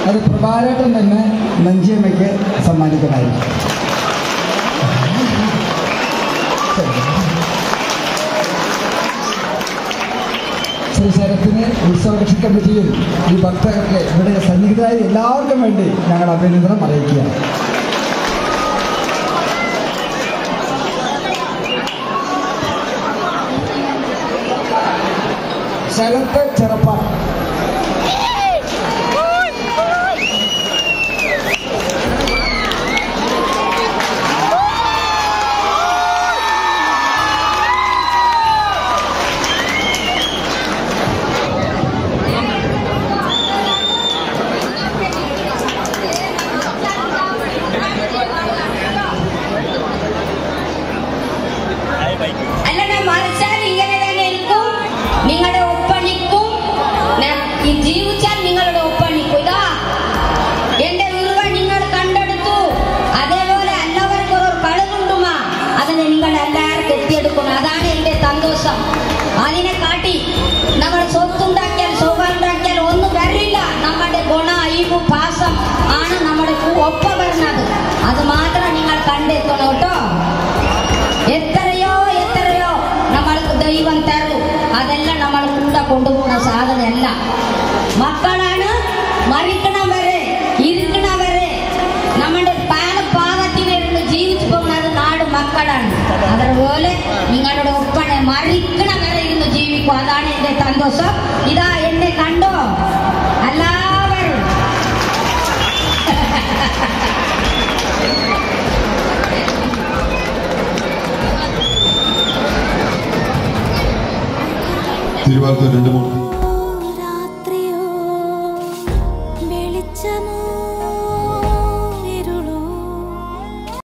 അത് പ്രഭാരേട്ടൻ തന്നെ നഞ്ചിയമ്മയ്ക്ക് സമ്മാനിക്കുന്നതായിരിക്കും ശ്രീ ശരത്തിന് ഉത്സവരക്ഷ കമ്മിറ്റിയും ഈ ഭക്തർക്ക് ഇവിടെ സന്നിഹിതരായ എല്ലാവർക്കും വേണ്ടി ഞങ്ങൾ അഭിനന്ദനം അറിയിക്കുകയാണ് ശരത്ത് ചെറുപ്പാൻ അല്ലട മറിച്ചാൽ ഇങ്ങനെ തന്നെ ഇരിക്കും നിങ്ങളുടെ ഒപ്പണിക്കും ഞാൻ ഈ ജീവിച്ചാൽ നിങ്ങളുടെ ഒപ്പണിക്കും ഇതാ എന്റെ ഉരുവ നിങ്ങൾ കണ്ടെടുത്തു അതേപോലെ എല്ലാവർക്കും ഒരു കളുകൊണ്ടുമാ അതിനെ നിങ്ങൾ എല്ലാവർക്കും എത്തിയെടുക്കണം അതാണ് എന്റെ സന്തോഷം അതിനെ കാട്ടി നമ്മൾ സ്വത്തുണ്ടാക്കിയാൽ സുഖം ഉണ്ടാക്കിയാൽ ഒന്നും വരില്ല നമ്മുടെ ഗുണ അയിവ് പാസം ആണ് നമ്മുടെ കൂ- ഒപ്പം വരുന്നത് അത് മാത്രം നിങ്ങൾ കണ്ടെത്തണം കേട്ടോ എത്രയോ എത്രയോ നമ്മൾക്ക് ദൈവം തരും അതെല്ലാം നമ്മൾ കൂടെ കൊണ്ടുപോകുന്ന സാധനമല്ല മക്കളാണ് മരിക്കണം വരെ ഇരിക്കണം വരെ നമ്മുടെ പാല പാകത്തിനിരുന്ന് ജീവിച്ചു പോകുന്നത് നാട് മക്കളാണ് അതുപോലെ നിങ്ങളുടെ ഒപ്പനെ മരിക്കണം വരെ ഇരുന്ന് ജീവിക്കും അതാണ് എന്റെ സന്തോഷം ഇതാ എന്നെ കണ്ടോ എല്ലാവരും തിരുവാർത്ത രണ്ട് മൂന്ന് രാത്രിയോ വെളിച്ചമോ